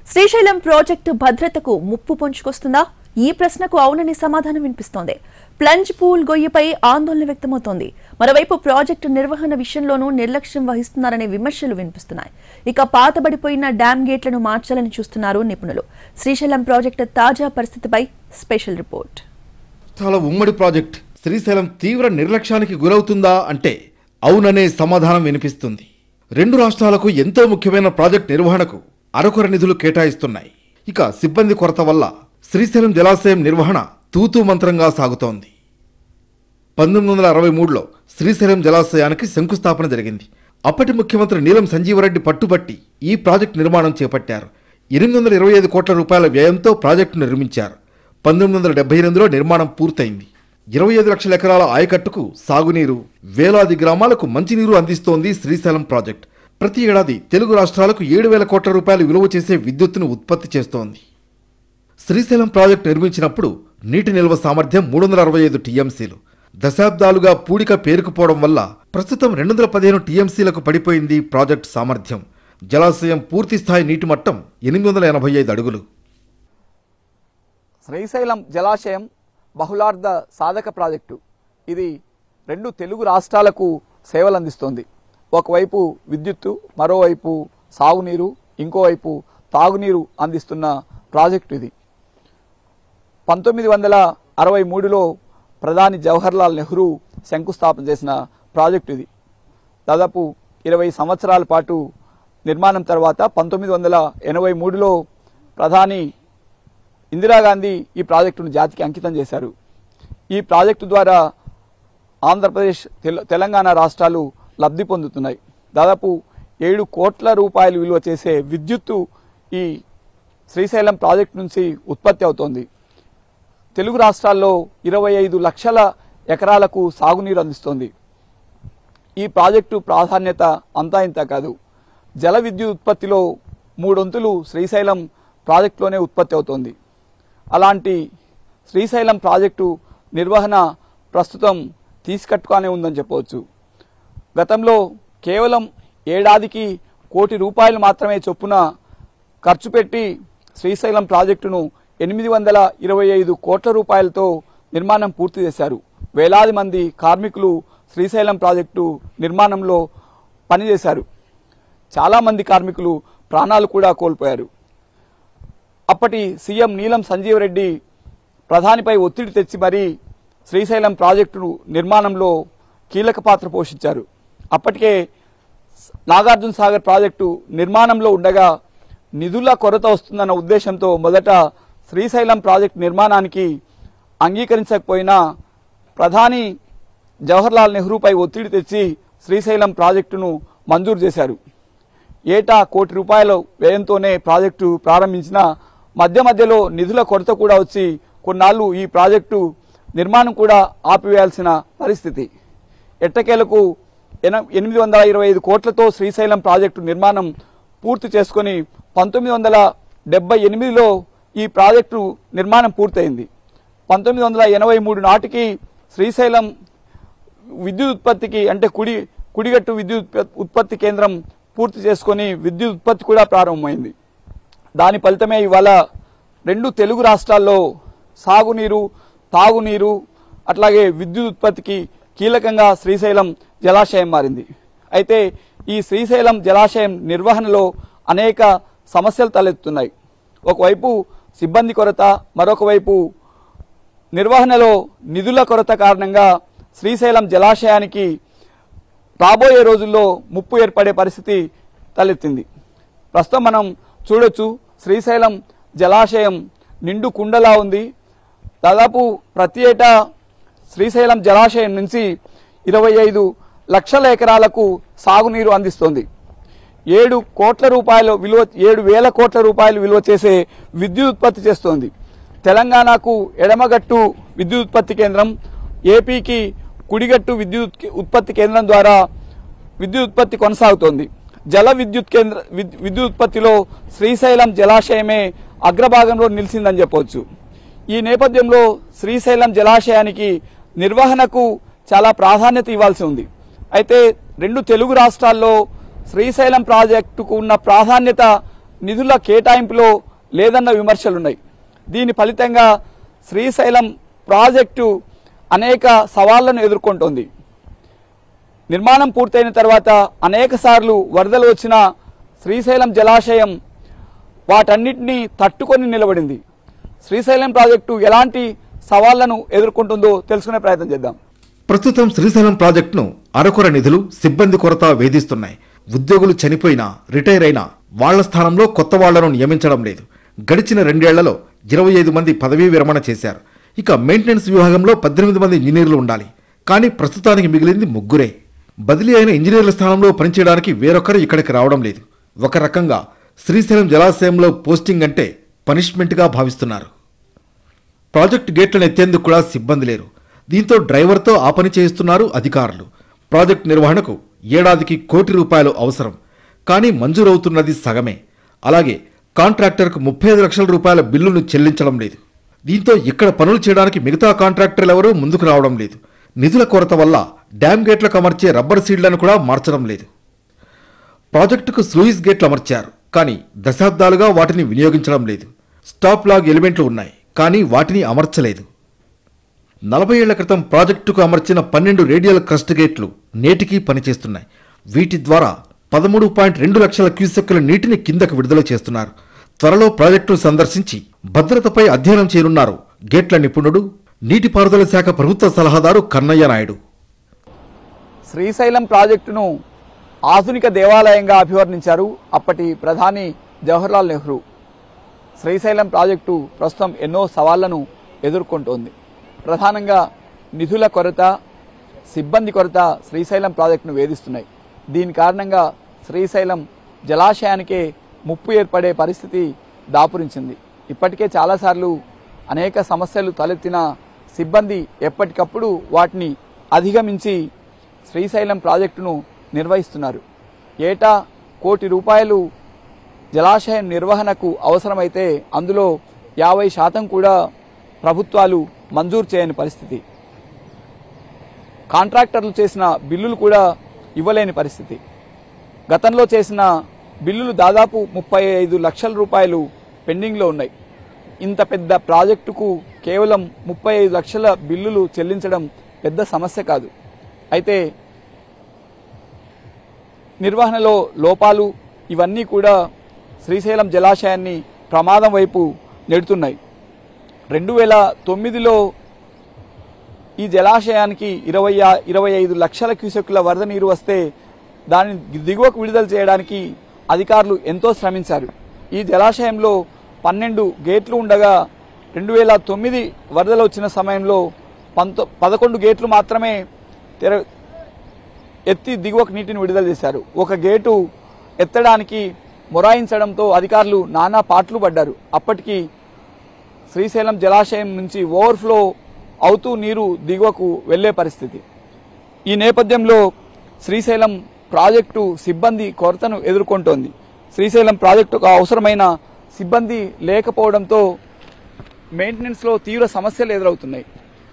Srisailam project భద్రతకు ముప్పు పొంచుకొస్తుందా ఈ ప్రశ్నకు అవునని సమాధానం వినిపిస్తోంది ప్లంజ్ పూల్ గొయ్యిపై ఆందోళన వ్యక్తమవుతోంది మరోవైపు ప్రాజెక్టు నిర్వహణ విషయంలోనూ నిర్లక్ష్యం వహిస్తున్నారనే విమర్శలు వినిపిస్తున్నాయి ఇక పాతబడిపోయిన డ్యాం గేట్లను మార్చాలని చూస్తున్నారు నిపుణులు శ్రీశైలం ప్రాజెక్టు తాజా పరిస్థితిపై స్పెషల్ రిపోర్ట్ చాలా ఉమ్మడి ప్రాజెక్ట్ శ్రీశైలం తీవ్ర నిర్లక్ష్యానికి గురవుతుందా అంటే అవుననే సమాధానం వినిపిస్తుంది రెండు రాష్ట్రాలకు ఎంతో ముఖ్యమైన ప్రాజెక్ట్ నిర్వహణకు అరకొర నిధులు కేటాయిస్తున్నాయి ఇక సిబ్బంది కొరత వల్ల శ్రీశైలం జలాశయం నిర్వహణ తూతూ మంత్రంగా సాగుతోంది పంతొమ్మిది వందల అరవై మూడులో శ్రీశైలం జలాశయానికి శంకుస్థాపన జరిగింది అప్పటి ముఖ్యమంత్రి నీలం సంజీవరెడ్డి పట్టుబట్టి ఈ ప్రాజెక్టు నిర్మాణం చేపట్టారు ఎనిమిది వందల ఇరవై ఐదు కోట్ల రూపాయల వ్యయంతో ప్రాజెక్టు నిర్మించారు పంతొమ్మిది వందల డెబ్బై ఎనిమిదిలో నిర్మాణం పూర్తయింది ఇరవై ఐదు లక్షల ఎకరాల ఆయకట్టుకు సాగునీరు వేలాది గ్రామాలకు మంచినీరు అందిస్తోంది శ్రీశైలం ప్రాజెక్ట్ ప్రతి ఏడాది తెలుగు రాష్ట్రాలకు ఏడు వేల కోట్ల రూపాయలు విలువ చేసే విద్యుత్తును ఉత్పత్తి చేస్తోంది శ్రీశైలం ప్రాజెక్టు నిర్మించినప్పుడు నీటి నిల్వ సామర్థ్యం మూడు వందల అరవై ఐదు టీఎంసీలు దశాబ్దాలుగా పూడిక పేరుకుపోవడం వల్ల ప్రస్తుతం రెండు వందల పదిహేను టీఎంసీలకు పడిపోయింది ప్రాజెక్టు సామర్థ్యం జలాశయం పూర్తి స్థాయి నీటి మట్టం ఎనిమిది వందల ఎనభై ఐదు అడుగులు శ్రీశైలం జలాశయం బహుళార్థ సాధక ప్రాజెక్టు ఇది రెండు తెలుగు రాష్ట్రాలకు సేవలు అందిస్తోంది ఒకవైపు విద్యుత్తు మరోవైపు సాగునీరు ఇంకోవైపు తాగునీరు అందిస్తున్న ప్రాజెక్టు ఇది పంతొమ్మిది వందల అరవై మూడులో ప్రధాని జవహర్లాల్ నెహ్రూ శంకుస్థాపన చేసిన ప్రాజెక్టు ఇది దాదాపు ఇరవై సంవత్సరాల పాటు నిర్మాణం తర్వాత పంతొమ్మిది వందల ఎనభై మూడులో ప్రధాని ఇందిరాగాంధీ ఈ ప్రాజెక్టును జాతికి అంకితం చేశారు ఈ ప్రాజెక్టు ద్వారా ఆంధ్రప్రదేశ్ తెల- తెలంగాణ రాష్ట్రాలు లబ్ధి పొందుతున్నాయి దాదాపు ఏడు కోట్ల రూపాయలు విలువ చేసే విద్యుత్తు ఈ శ్రీశైలం ప్రాజెక్టు నుంచి ఉత్పత్తి అవుతోంది తెలుగు రాష్ట్రాల్లో ఇరవై ఐదు లక్షల ఎకరాలకు సాగునీరు అందిస్తోంది ఈ ప్రాజెక్టు ప్రాధాన్యత అంతా ఇంత కాదు జల విద్యుత్ ఉత్పత్తిలో మూడొంతులు శ్రీశైలం ప్రాజెక్టులోనే ఉత్పత్తి అవుతోంది అలాంటి శ్రీశైలం ప్రాజెక్టు నిర్వహణ ప్రస్తుతం తీసుకట్టుగానే ఉందని చెప్పవచ్చు గతంలో కేవలం ఏడాదికి కోటి రూపాయలు మాత్రమే చొప్పున ఖర్చు పెట్టి శ్రీశైలం ప్రాజెక్టును ఎనిమిది వందల ఇరవై ఐదు కోట్ల రూపాయలతో నిర్మాణం పూర్తి చేశారు వేలాది మంది కార్మికులు శ్రీశైలం ప్రాజెక్టు నిర్మాణంలో పనిచేశారు చాలామంది కార్మికులు ప్రాణాలు కూడా కోల్పోయారు అప్పటి సీఎం నీలం సంజీవ్ రెడ్డి ప్రధానిపై ఒత్తిడి తెచ్చి మరీ శ్రీశైలం ప్రాజెక్టు నిర్మాణంలో కీలక పాత్ర పోషించారు అప్పటికే నాగార్జున సాగర్ ప్రాజెక్టు నిర్మాణంలో ఉండగా నిధుల కొరత వస్తుందన్న ఉద్దేశంతో మొదట శ్రీశైలం ప్రాజెక్టు నిర్మాణానికి అంగీకరించకపోయినా ప్రధాని జవహర్లాల్ నెహ్రూపై ఒత్తిడి తెచ్చి శ్రీశైలం ప్రాజెక్టును మంజూరు చేశారు ఏటా కోటి రూపాయల వ్యయంతోనే ప్రాజెక్టు ప్రారంభించిన మధ్య మధ్యలో నిధుల కొరత కూడా వచ్చి కొన్నాళ్ళు ఈ ప్రాజెక్టు నిర్మాణం కూడా ఆపివేయాల్సిన పరిస్థితి ఎట్టకేలకు ఎన ఎనిమిది వందల ఇరవై ఐదు కోట్లతో శ్రీశైలం ప్రాజెక్టు నిర్మాణం పూర్తి చేసుకొని పంతొమ్మిది వందల డెబ్బై ఎనిమిదిలో ఈ ప్రాజెక్టు నిర్మాణం పూర్తయింది పంతొమ్మిది వందల ఎనభై మూడు నాటికి శ్రీశైలం విద్యుత్ ఉత్పత్తికి అంటే కుడి కుడిగట్టు విద్యుత్ ఉత్ప- ఉత్పత్తి కేంద్రం పూర్తి చేసుకొని విద్యుత్ ఉత్పత్తి కూడా ప్రారంభమైంది దాని ఫలితమే ఇవాళ రెండు తెలుగు రాష్ట్రాల్లో సాగునీరు తాగునీరు అట్లాగే విద్యుత్ ఉత్పత్తికి కీలకంగా శ్రీశైలం జలాశయం మారింది అయితే ఈ శ్రీశైలం జలాశయం నిర్వహణలో అనేక సమస్యలు తలెత్తుతున్నాయి ఒకవైపు సిబ్బంది కొరత మరొక వైపు నిర్వహణలో నిధుల కొరత కారణంగా శ్రీశైలం జలాశయానికి రాబోయే రోజుల్లో ముప్పు ఏర్పడే పరిస్థితి తలెత్తింది ప్రస్తుతం మనం చూడొచ్చు శ్రీశైలం జలాశయం నిండు కుండలా ఉంది దాదాపు ప్రతి ఏటా శ్రీశైలం జలాశయం నుంచి ఇరవై ఐదు లక్షల ఎకరాలకు సాగునీరు అందిస్తోంది ఏడు కోట్ల రూపాయలు విలువ ఏడు వేల కోట్ల రూపాయలు విలువ చేసే విద్యుత్ ఉత్పత్తి చేస్తోంది తెలంగాణకు ఎడమగట్టు విద్యుత్ ఉత్పత్తి కేంద్రం ఏపీకి కుడిగట్టు విద్యుత్ ఉత్పత్తి కేంద్రం ద్వారా విద్యుత్ ఉత్పత్తి కొనసాగుతోంది జల విద్యుత్ కేంద్ర విద్- విద్యుత్ ఉత్పత్తిలో శ్రీశైలం జలాశయమే అగ్రభాగంలో నిలిచిందని చెప్పవచ్చు ఈ నేపథ్యంలో శ్రీశైలం జలాశయానికి నిర్వహణకు చాలా ప్రాధాన్యత ఇవ్వాల్సి ఉంది అయితే రెండు తెలుగు రాష్ట్రాల్లో శ్రీశైలం ప్రాజెక్టుకు ఉన్న ప్రాధాన్యత నిధుల కేటాయింపులో లేదన్న విమర్శలున్నాయి దీని ఫలితంగా శ్రీశైలం ప్రాజెక్టు అనేక సవాళ్లను ఎదుర్కొంటోంది నిర్మాణం పూర్తయిన తర్వాత అనేక సార్లు వరదలు వచ్చిన శ్రీశైలం జలాశయం వాటన్నిటినీ తట్టుకొని నిలబడింది శ్రీశైలం ప్రాజెక్టు ఎలాంటి సవాళ్లను ఎదుర్కొంటుందో తెలుసుకునే ప్రయత్నం చేద్దాం ప్రస్తుతం శ్రీశైలం ప్రాజెక్టును అరకొర నిధులు సిబ్బంది కొరత వేధిస్తున్నాయి ఉద్యోగులు చనిపోయినా రిటైర్ అయినా వాళ్ల స్థానంలో కొత్త వాళ్లను నియమించడం లేదు గడిచిన రెండేళ్లలో ఇరవై ఐదు మంది పదవీ విరమణ చేశారు ఇక మెయింటెనెన్స్ విభాగంలో పద్దెనిమిది మంది ఇంజనీర్లు ఉండాలి కానీ ప్రస్తుతానికి మిగిలింది ముగ్గురే బదిలీ అయిన ఇంజనీర్ల స్థానంలో పనిచేయడానికి వేరొకరు ఇక్కడికి రావడం లేదు ఒక రకంగా శ్రీశైలం జలాశయంలో పోస్టింగ్ అంటే పనిష్మెంట్గా భావిస్తున్నారు ప్రాజెక్టు గేట్లను ఎత్తేందుకు కూడా సిబ్బంది లేరు దీంతో డ్రైవర్తో ఆ పని చేయిస్తున్నారు అధికారులు ప్రాజెక్టు నిర్వహణకు ఏడాదికి కోటి రూపాయలు అవసరం కానీ మంజూరవుతున్నది సగమే అలాగే కాంట్రాక్టర్కు ముప్పై ఐదు లక్షల రూపాయల బిల్లును చెల్లించడం లేదు దీంతో ఇక్కడ పనులు చేయడానికి మిగతా కాంట్రాక్టర్లు ఎవరూ ముందుకు రావడం లేదు నిధుల కొరత వల్ల డ్యామ్ గేట్లకు అమర్చే రబ్బర్ సీడ్లను కూడా మార్చడం లేదు ప్రాజెక్టుకు స్లూయిస్ గేట్లు అమర్చారు కానీ దశాబ్దాలుగా వాటిని వినియోగించడం లేదు స్టాప్ లాగ్ ఎలిమెంట్లు ఉన్నాయి కానీ వాటిని అమర్చలేదు నలభై ఏళ్ల క్రితం ప్రాజెక్టుకు అమర్చిన పన్నెండు రేడియల్ క్రస్ట్ గేట్లు నేటికీ పనిచేస్తున్నాయి వీటి ద్వారా పదమూడు పాయింట్ రెండు లక్షల క్యూసెక్కుల నీటిని కిందకు విడుదల చేస్తున్నారు త్వరలో ప్రాజెక్టును సందర్శించి భద్రతపై అధ్యయనం చేయనున్నారు గేట్ల నిపుణుడు నీటిపారుదల శాఖ ప్రభుత్వ సలహాదారు కన్నయ్య నాయుడు శ్రీశైలం ప్రాజెక్టును ఆధునిక దేవాలయంగా అభివర్ణించారు అప్పటి ప్రధాని జవహర్లాల్ నెహ్రూ శ్రీశైలం ప్రాజెక్టు ప్రస్తుతం ఎన్నో సవాళ్లను ఎదుర్కొంటోంది ప్రధానంగా నిధుల కొరత సిబ్బంది కొరత శ్రీశైలం ప్రాజెక్టును వేధిస్తున్నాయి దీని కారణంగా శ్రీశైలం జలాశయానికే ముప్పు ఏర్పడే పరిస్థితి దాపురించింది ఇప్పటికే చాలాసార్లు అనేక సమస్యలు తలెత్తిన సిబ్బంది ఎప్పటికప్పుడు వాటిని అధిగమించి శ్రీశైలం ప్రాజెక్టును నిర్వహిస్తున్నారు ఏటా కోటి రూపాయలు జలాశయం నిర్వహణకు అవసరమైతే అందులో యాభై శాతం కూడా ప్రభుత్వాలు మంజూరు చేయని పరిస్థితి కాంట్రాక్టర్లు చేసిన బిల్లులు కూడా ఇవ్వలేని పరిస్థితి గతంలో చేసిన బిల్లులు దాదాపు ముప్పై ఐదు లక్షల రూపాయలు పెండింగ్లో ఉన్నాయి ఇంత పెద్ద ప్రాజెక్టుకు కేవలం ముప్పై ఐదు లక్షల బిల్లులు చెల్లించడం పెద్ద సమస్య కాదు అయితే నిర్వహణలో లోపాలు ఇవన్నీ కూడా శ్రీశైలం జలాశయాన్ని ప్రమాదం వైపు నెడుతున్నాయి రెండు వేల తొమ్మిదిలో ఈ జలాశయానికి ఇరవై ఆ- ఇరవై ఐదు లక్షల క్యూసెక్కుల వరద నీరు వస్తే దానిని దిగువకు విడుదల చేయడానికి అధికారులు ఎంతో శ్రమించారు ఈ జలాశయంలో పన్నెండు గేట్లు ఉండగా రెండు వేల తొమ్మిది వరదలు వచ్చిన సమయంలో పంతొ పదకొండు గేట్లు మాత్రమే తెర ఎత్తి దిగువకు నీటిని విడుదల చేశారు ఒక గేటు ఎత్తడానికి మొరాయించడంతో అధికారులు నానా పాట్లు పడ్డారు అప్పటికి శ్రీశైలం జలాశయం నుంచి ఓవర్ఫ్లో అవుతూ నీరు దిగువకు వెళ్లే పరిస్థితి ఈ నేపథ్యంలో శ్రీశైలం ప్రాజెక్టు సిబ్బంది కొరతను ఎదుర్కొంటోంది శ్రీశైలం ప్రాజెక్టుకు అవసరమైన సిబ్బంది లేకపోవడంతో మెయింటెనెన్స్లో తీవ్ర సమస్యలు ఎదురవుతున్నాయి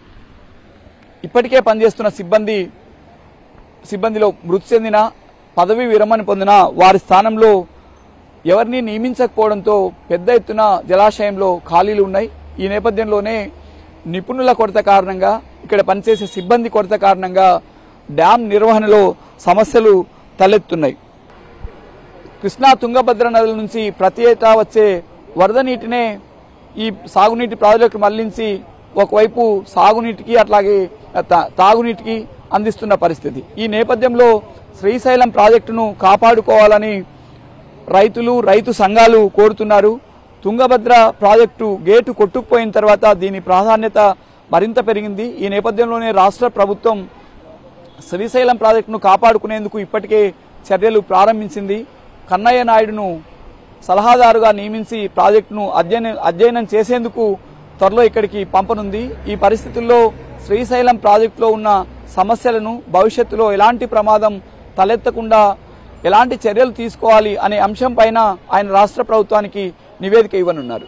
ఇప్పటికే పనిచేస్తున్న సిబ్బంది సిబ్బందిలో మృతి చెందిన పదవి విరమణ పొందిన వారి స్థానంలో ఎవరిని నియమించకపోవడంతో పెద్ద ఎత్తున జలాశయంలో ఖాళీలు ఉన్నాయి ఈ నేపథ్యంలోనే నిపుణుల కొరత కారణంగా ఇక్కడ పనిచేసే సిబ్బంది కొరత కారణంగా డ్యామ్ నిర్వహణలో సమస్యలు తలెత్తున్నాయి కృష్ణా తుంగభద్ర నదుల నుంచి ప్రతి ఏటా వచ్చే వరద నీటినే ఈ సాగునీటి ప్రాజెక్టు మళ్లించి ఒకవైపు సాగునీటికి అట్లాగే తా- తాగునీటికి అందిస్తున్న పరిస్థితి ఈ నేపథ్యంలో శ్రీశైలం ప్రాజెక్టును కాపాడుకోవాలని రైతులు రైతు సంఘాలు కోరుతున్నారు తుంగభద్ర ప్రాజెక్టు గేటు కొట్టుకుపోయిన తర్వాత దీని ప్రాధాన్యత మరింత పెరిగింది ఈ నేపథ్యంలోనే రాష్ట్ర ప్రభుత్వం శ్రీశైలం ప్రాజెక్టును కాపాడుకునేందుకు ఇప్పటికే చర్యలు ప్రారంభించింది కన్నయ్య నాయుడును సలహాదారుగా నియమించి ప్రాజెక్టును అధ్యయనం అధ్యయనం చేసేందుకు త్వరలో ఇక్కడికి పంపనుంది ఈ పరిస్థితుల్లో శ్రీశైలం ప్రాజెక్టులో ఉన్న సమస్యలను భవిష్యత్తులో ఎలాంటి ప్రమాదం తలెత్తకుండా ఎలాంటి చర్యలు తీసుకోవాలి అనే అంశం పైన ఆయన రాష్ట్ర ప్రభుత్వానికి నివేదిక ఇవ్వనున్నారు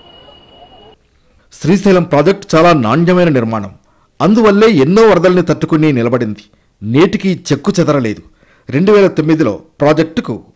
శ్రీశైలం ప్రాజెక్టు చాలా నాణ్యమైన నిర్మాణం అందువల్లే ఎన్నో వరదల్ని తట్టుకుని నిలబడింది నేటికి చెక్కు చెదరలేదు రెండు వేల తొమ్మిదిలో ప్రాజెక్టుకు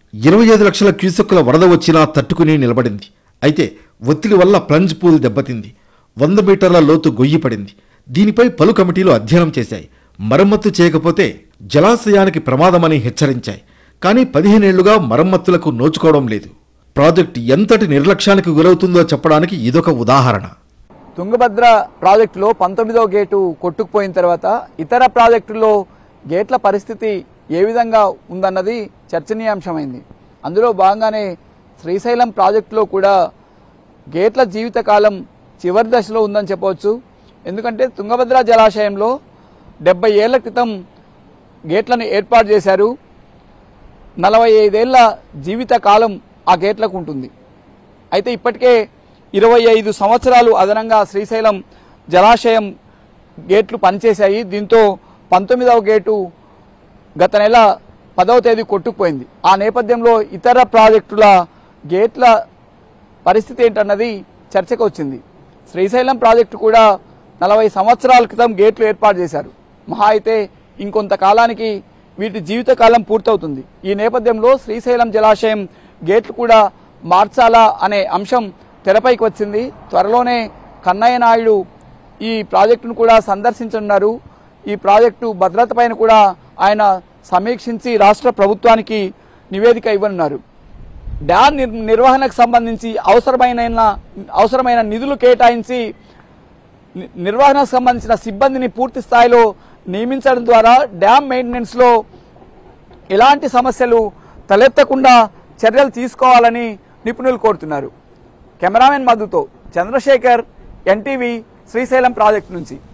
ఇరవై ఐదు లక్షల క్యూసెక్కుల వరద వచ్చినా తట్టుకుని నిలబడింది అయితే ఒత్తిడి వల్ల ప్లంజ్ పూల్ దెబ్బతింది వంద మీటర్ల లోతు గొయ్యి పడింది దీనిపై పలు కమిటీలు అధ్యయనం చేశాయి మరమ్మత్తు చేయకపోతే జలాశయానికి ప్రమాదమని హెచ్చరించాయి కానీ పదిహేనేళ్లుగా మరమ్మతులకు నోచుకోవడం లేదు ప్రాజెక్టు ఎంతటి నిర్లక్ష్యానికి గురవుతుందో చెప్పడానికి ఇదొక ఉదాహరణ తుంగభద్ర ప్రాజెక్టులో పంతొమ్మిదవ గేటు కొట్టుకుపోయిన తర్వాత ఇతర ప్రాజెక్టుల్లో గేట్ల పరిస్థితి ఏ విధంగా ఉందన్నది చర్చనీయాంశమైంది అందులో భాగంగానే శ్రీశైలం ప్రాజెక్టులో కూడా గేట్ల జీవితకాలం చివరి దశలో ఉందని చెప్పవచ్చు ఎందుకంటే తుంగభద్ర జలాశయంలో డెబ్బై ఏళ్ల క్రితం గేట్లను ఏర్పాటు చేశారు నలభై ఐదేళ్ల జీవిత కాలం ఆ గేట్లకు ఉంటుంది అయితే ఇప్పటికే ఇరవై ఐదు సంవత్సరాలు అదనంగా శ్రీశైలం జలాశయం గేట్లు పనిచేశాయి దీంతో పంతొమ్మిదవ గేటు గత నెల పదవ తేదీ కొట్టుకుపోయింది ఆ నేపథ్యంలో ఇతర ప్రాజెక్టుల గేట్ల పరిస్థితి ఏంటన్నది చర్చకు వచ్చింది శ్రీశైలం ప్రాజెక్టు కూడా నలభై సంవత్సరాల క్రితం గేట్లు ఏర్పాటు చేశారు మహా అయితే ఇంకొంత కాలానికి వీటి జీవితకాలం పూర్తవుతుంది ఈ నేపథ్యంలో శ్రీశైలం జలాశయం గేట్లు కూడా మార్చాలా అనే అంశం తెరపైకి వచ్చింది త్వరలోనే కన్నయ్య నాయుడు ఈ ప్రాజెక్టును కూడా సందర్శించనున్నారు ఈ ప్రాజెక్టు భద్రత పైన కూడా ఆయన సమీక్షించి రాష్ట్ర ప్రభుత్వానికి నివేదిక ఇవ్వనున్నారు డ్యామ్ నిర్- నిర్వహణకు సంబంధించి అవసరమైన అవసరమైన నిధులు కేటాయించి ని- నిర్వహణకు సంబంధించిన సిబ్బందిని పూర్తి స్థాయిలో నియమించడం ద్వారా డ్యామ్ మెయింటెనెన్స్లో ఎలాంటి సమస్యలు తలెత్తకుండా చర్యలు తీసుకోవాలని నిపుణులు కోరుతున్నారు కెమెరామెన్ మధుతో చంద్రశేఖర్ ఎన్టీవీ శ్రీశైలం ప్రాజెక్టు నుంచి